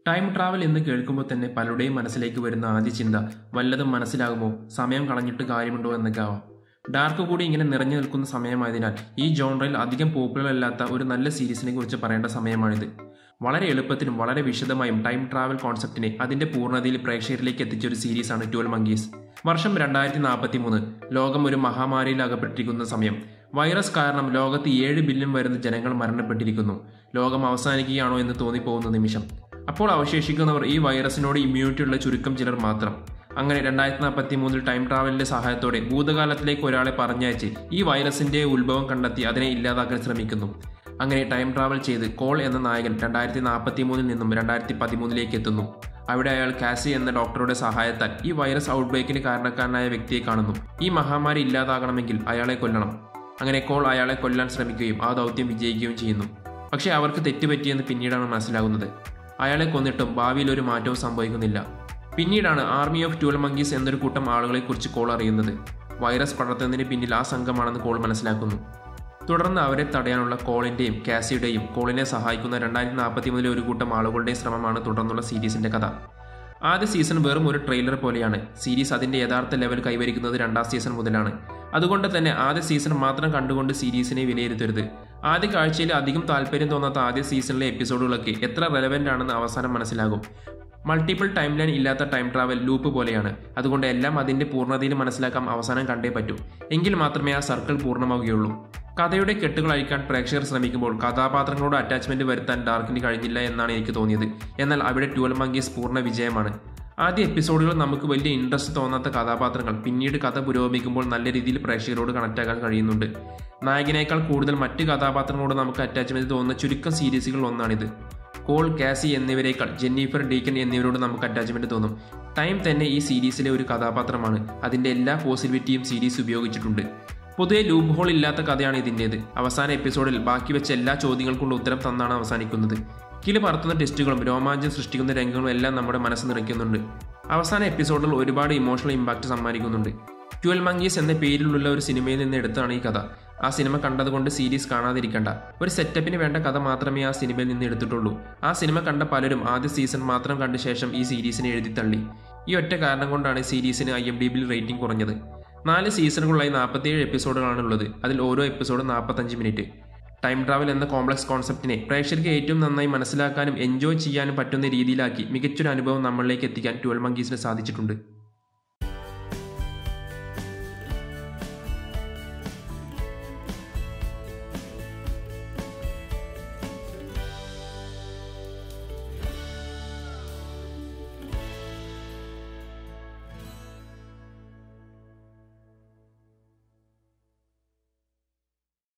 time travel എന്ന് കേൾക്കുമ്പോൾ തന്നെ പലരുടെയും മനസ്സിലേക്ക് വരുന്ന ആദ്യ ചിന്ത വല്ലതും മനസ്സിലാകുമോ സമയം കളഞ്ഞിട്ട് കാര്യമുണ്ടോ എന്നൊക്കെ ആവാം ഡാർക്ക് കൂടി ഇങ്ങനെ നിറഞ്ഞു നിൽക്കുന്ന സമയമായതിനാൽ ഈ ജോൺറയിൽ അധികം പോപ്പുലർ അല്ലാത്ത ഒരു നല്ല സീരീസിനെ കുറിച്ച് പറയേണ്ട സമയമാണിത് വളരെ എളുപ്പത്തിലും വളരെ വിശദമായും ടൈം ട്രാവൽ കോൺസെപ്റ്റിനെ അതിന്റെ പൂർണ്ണതയിൽ പ്രേക്ഷകരിലേക്ക് എത്തിച്ച ഒരു സീരീസാണ് ട്വൽവ് മങ്കീസ് വർഷം രണ്ടായിരത്തി നാൽപ്പത്തി മൂന്ന് ലോകം ഒരു മഹാമാരിയിൽ അകപ്പെട്ടിരിക്കുന്ന സമയം വൈറസ് കാരണം ലോകത്ത് ഏഴ് ബില്യൺ വരുന്ന ജനങ്ങൾ മരണപ്പെട്ടിരിക്കുന്നു ലോകം അവസാനിക്കുകയാണോ എന്ന് തോന്നിപ്പോകുന്ന നിമിഷം അപ്പോൾ അവശേഷിക്കുന്നവർ ഈ വൈറസിനോട് ഇമ്മ്യൂണിറ്റി ഉള്ള ചുരുക്കം ചിലർ മാത്രം അങ്ങനെ രണ്ടായിരത്തി നാൽപ്പത്തി മൂന്നിൽ ടൈം ട്രാവലിന്റെ സഹായത്തോടെ ഭൂതകാലത്തിലേക്ക് ഒരാളെ പറഞ്ഞയച്ച് ഈ വൈറസിന്റെ ഉത്ഭവം കണ്ടെത്തി അതിനെ ഇല്ലാതാക്കാൻ ശ്രമിക്കുന്നു അങ്ങനെ ടൈം ട്രാവൽ ചെയ്ത് കോൾ എന്ന നായകൻ രണ്ടായിരത്തി നാൽപ്പത്തി മൂന്നിൽ നിന്നും രണ്ടായിരത്തി പതിമൂന്നിലേക്ക് എത്തുന്നു അവിടെ അയാൾ കാസി എന്ന ഡോക്ടറുടെ സഹായത്താൽ ഈ വൈറസ് ഔട്ട്ബ്രേക്കിന് കാരണക്കാരനായ വ്യക്തിയെ കാണുന്നു ഈ മഹാമാരി ഇല്ലാതാകണമെങ്കിൽ അയാളെ കൊല്ലണം അങ്ങനെ കോൾ അയാളെ കൊല്ലാൻ ശ്രമിക്കുകയും ആ ദൗത്യം വിജയിക്കുകയും ചെയ്യുന്നു പക്ഷേ അവർക്ക് തെറ്റുപറ്റിയെന്ന് പിന്നീടാണ് മനസ്സിലാകുന്നത് അയാളെ കൊന്നിട്ടും ഭാവിയിൽ ഒരു മാറ്റവും സംഭവിക്കുന്നില്ല പിന്നീടാണ് ആർമി ഓഫ് ട്വൽവ് മങ്കീസ് എന്നൊരു കൂട്ടം ആളുകളെക്കുറിച്ച് കോൾ അറിയുന്നത് വൈറസ് പടർത്തുന്നതിന് പിന്നിൽ ആ സംഘമാണെന്ന് കോൾ മനസ്സിലാക്കുന്നു തുടർന്ന് അവരെ തടയാനുള്ള കോളിന്റെയും കാസിയുടെയും കോളിനെ സഹായിക്കുന്ന രണ്ടായിരത്തി നാൽപ്പത്തി മൂന്നിലെ ഒരു കൂട്ടം ആളുകളുടെയും ശ്രമമാണ് തുടർന്നുള്ള സീരീസിന്റെ കഥ ആദ്യ സീസൺ വെറും ഒരു ട്രെയിലർ പോലെയാണ് സീരീസ് അതിന്റെ യഥാർത്ഥ ലെവൽ കൈവരിക്കുന്നത് രണ്ടാം സീസൺ മുതലാണ് അതുകൊണ്ട് തന്നെ ആദ്യ സീസൺ മാത്രം കണ്ടുകൊണ്ട് സീരീസിനെ വിലയിരുത്തരുത് ആദ്യ കാഴ്ചയിൽ അധികം താല്പര്യം തോന്നാത്ത ആദ്യ സീസണിലെ എപ്പിസോഡുകളൊക്കെ എത്ര റെലവെന്റ് ആണെന്ന് അവസാനം മനസ്സിലാകും മൾട്ടിപ്പിൾ ടൈം ലൈൻ ഇല്ലാത്ത ടൈം ട്രാവൽ ലൂപ്പ് പോലെയാണ് അതുകൊണ്ട് എല്ലാം അതിന്റെ പൂർണ്ണതയിൽ മനസ്സിലാക്കാൻ അവസാനം കണ്ടേ പറ്റൂ എങ്കിൽ മാത്രമേ ആ സർക്കിൾ പൂർണ്ണമാവുകയുള്ളൂ കഥയുടെ കെട്ടുകൾ അഴിക്കാൻ പ്രേക്ഷകർ ശ്രമിക്കുമ്പോൾ കഥാപാത്രങ്ങളോട് അറ്റാച്ച്മെന്റ് വരുത്താൻ ഡാർക്കിന് കഴിഞ്ഞില്ല എന്നാണ് എനിക്ക് തോന്നിയത് എന്നാൽ അവിടെ ട്വൽവ് മങ്കീസ് പൂർണ്ണ വിജയമാണ് ആദ്യ എപ്പിസോഡുകൾ നമുക്ക് വലിയ ഇൻട്രസ്റ്റ് തോന്നാത്ത കഥാപാത്രങ്ങൾ പിന്നീട് കഥ പുരോഗമിക്കുമ്പോൾ നല്ല രീതിയിൽ പ്രേക്ഷകരോട് കണക്ട് ആകാൻ കഴിയുന്നുണ്ട് നായകനേക്കാൾ കൂടുതൽ മറ്റ് കഥാപാത്രങ്ങളോട് നമുക്ക് അറ്റാച്ച്മെന്റ് തോന്നുന്ന ചുരുക്കം സീരീസുകൾ ഒന്നാണിത് കോൾ കാസി എന്നിവരേക്കാൾ ജെന്നിഫർ ഡീക്കൻ എന്നിവരോട് നമുക്ക് അറ്റാച്ച്മെന്റ് തോന്നും ടൈം തന്നെ ഈ സീരീസിലെ ഒരു കഥാപാത്രമാണ് അതിന്റെ എല്ലാ പോസിബിലിറ്റിയും സീരീസ് ഉപയോഗിച്ചിട്ടുണ്ട് പൊതുവെ ലൂപ്പ് ഹോൾ ഇല്ലാത്ത കഥയാണ് ഇതിൻ്റേത് അവസാന എപ്പിസോഡിൽ ബാക്കി വെച്ച എല്ലാ ചോദ്യങ്ങൾക്കുള്ള ഉത്തരം തന്നാണ് അവസാനിക്കുന്നത് കിളി പറത്തുന്ന ടെസ്റ്റുകളും രോമാഞ്ചം സൃഷ്ടിക്കുന്ന രംഗങ്ങളും എല്ലാം നമ്മുടെ മനസ്സ് നിറയ്ക്കുന്നുണ്ട് അവസാന എപ്പിസോഡിൽ ഒരുപാട് ഇമോഷണൽ ഇമ്പാക്റ്റ് സമ്മാനിക്കുന്നുണ്ട് ട്വൽവ് മങ്കീസ് എന്ന പേരിലുള്ള ഒരു സിനിമയിൽ നിന്ന് എടുത്താണ് ഈ കഥ ആ സിനിമ കണ്ടതുകൊണ്ട് സീരീസ് കാണാതിരിക്കണ്ട ഒരു സെറ്റപ്പിന് വേണ്ട കഥ മാത്രമേ ആ സിനിമയിൽ നിന്ന് എടുത്തിട്ടുള്ളൂ ആ സിനിമ കണ്ട പലരും ആദ്യ സീസൺ മാത്രം കണ്ട ശേഷം ഈ സീരീസിനെ എഴുതി തള്ളി ഈ ഒറ്റ കാരണം കൊണ്ടാണ് സീരീസിന് ഐ എം ഡി ബിയിൽ റേറ്റിംഗ് കുറഞ്ഞത് നാല് സീസണുകളായി നാൽപ്പത്തിയേഴ് എപ്പിസോഡുകളാണ് ഉള്ളത് അതിൽ ഓരോ എപ്പിസോഡും നാൽപ്പത്തഞ്ച് മിനിറ്റ് ടൈം ട്രാവൽ എന്ന കോംപ്ലക്സ് കോൺസെപ്റ്റിനെ പ്രേക്ഷകർക്ക് ഏറ്റവും നന്നായി മനസ്സിലാക്കാനും എൻജോയ് ചെയ്യാനും പറ്റുന്ന രീതിയിലാക്കി മികച്ചൊരു അനുഭവം നമ്മളിലേക്ക് എത്തിക്കാൻ ട്വൽവ് മങ്കീസിന് സാധിച്ചിട്ടുണ്ട്